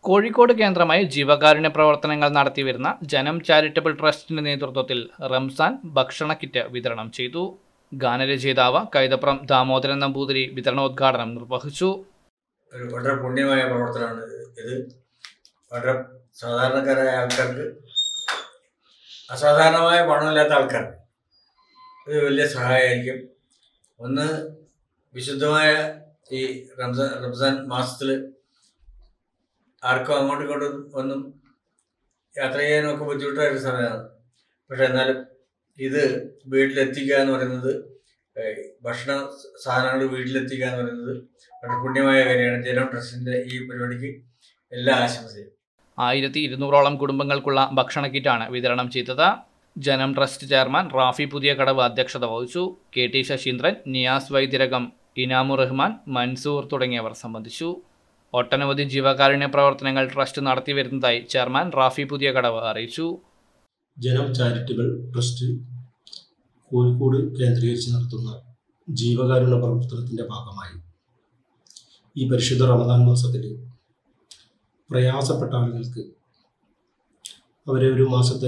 കോഴിക്കോട് കേന്ദ്രമായി ജീവകാരുണ്യ പ്രവർത്തനങ്ങൾ നടത്തിവരുന്ന ജനം ചാരിറ്റബിൾ ട്രസ്റ്റിന്റെ നേതൃത്വത്തിൽ റംസാൻ ഭക്ഷണ കിറ്റ് വിതരണം ചെയ്തു ഗാനരചയിതാവ് കൈതപ്രം ദാമോദരൻ നമ്പൂതിരി വിതരണോദ്ഘാടനം നിർവഹിച്ചു ഒരു വളരെ പുണ്യമായ പ്രവർത്തനമാണ് ഇത് വളരെ സാധാരണക്കാരായ ആൾക്കാർക്ക് അസാധാരണമായ പണമില്ലാത്ത ആൾക്കാർക്ക് ഇത് വലിയ സഹായമായിരിക്കും ഒന്ന് വിശുദ്ധമായ ഈ റംസാൻ റംസാൻ മാസത്തിൽ ആർക്കും അങ്ങോട്ടും ഇങ്ങോട്ടും ഒന്നും യാത്ര ചെയ്യാനും ഒക്കെ ബുദ്ധിമുട്ടായ ഒരു സമയമാണ് പക്ഷെ എന്നാലും ഇത് വീട്ടിലെത്തിക്കുക എന്ന് പറയുന്നത് ഏഹ്, ഭക്ഷണ സാധനങ്ങൾ വീട്ടിലെത്തിക്കുക എന്ന് പറയുന്നത് വളരെ പുണ്യമായ കാര്യമാണ് ജനം ട്രസ്റ്റിന്റെ ഈ പരിപാടിക്ക് എല്ലാ ആശംസയും ആയിരത്തി ഇരുന്നൂറോളം കുടുംബങ്ങൾക്കുള്ള ഭക്ഷണ കിറ്റാണ് വിതരണം ചെയ്തത് ജനം ട്രസ്റ്റ് ചെയർമാൻ റാഫി പുതിയ കടവ് അധ്യക്ഷത വഹിച്ചു കെ ടി ശശീന്ദ്രൻ നിയാസ് വൈദ്യരകം ഇനാമു റഹ്മാൻ മൻസൂർ തുടങ്ങിയവർ സംബന്ധിച്ചു ഒട്ടനവധി ജീവകാരുണ്യ പ്രവർത്തനങ്ങൾ ട്രസ്റ്റ് നടത്തിവരുന്നതായി ചെയർമാൻ റാഫി പുതിയ കടവ് അറിയിച്ചു ജനം ചാരിറ്റബിൾ ട്രസ്റ്റ് കോഴിക്കോട് കേന്ദ്രീകരിച്ച് നടത്തുന്ന ജീവകാരുണ്യ പ്രവർത്തനത്തിൻ്റെ ഭാഗമായി ഈ പരിശുദ്ധ റമദാൻ മാസത്തിൽ പ്രയാസപ്പെട്ട ആളുകൾക്ക് അവരെ ഒരു മാസത്തെ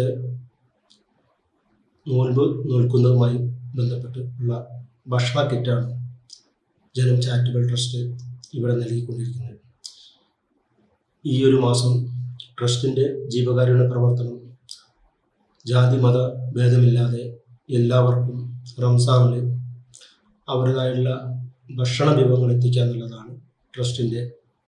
നോൻപ് നോൽക്കുന്നതുമായി ബന്ധപ്പെട്ട് ഉള്ള ഭക്ഷണ കിറ്റാണ് ജനം ചാരിറ്റബിൾ ട്രസ്റ്റ് ഇവിടെ നൽകിക്കൊണ്ടിരിക്കുന്നത് ഈ ഒരു മാസം ട്രസ്റ്റിൻ്റെ ജീവകാരുണ്യ പ്രവർത്തനം ജാതി മത ഭേദമില്ലാതെ എല്ലാവർക്കും റംസാനിൽ അവരുടേതായുള്ള ഭക്ഷണ വിഭവങ്ങൾ എത്തിക്കുക എന്നുള്ളതാണ് ട്രസ്റ്റിൻ്റെ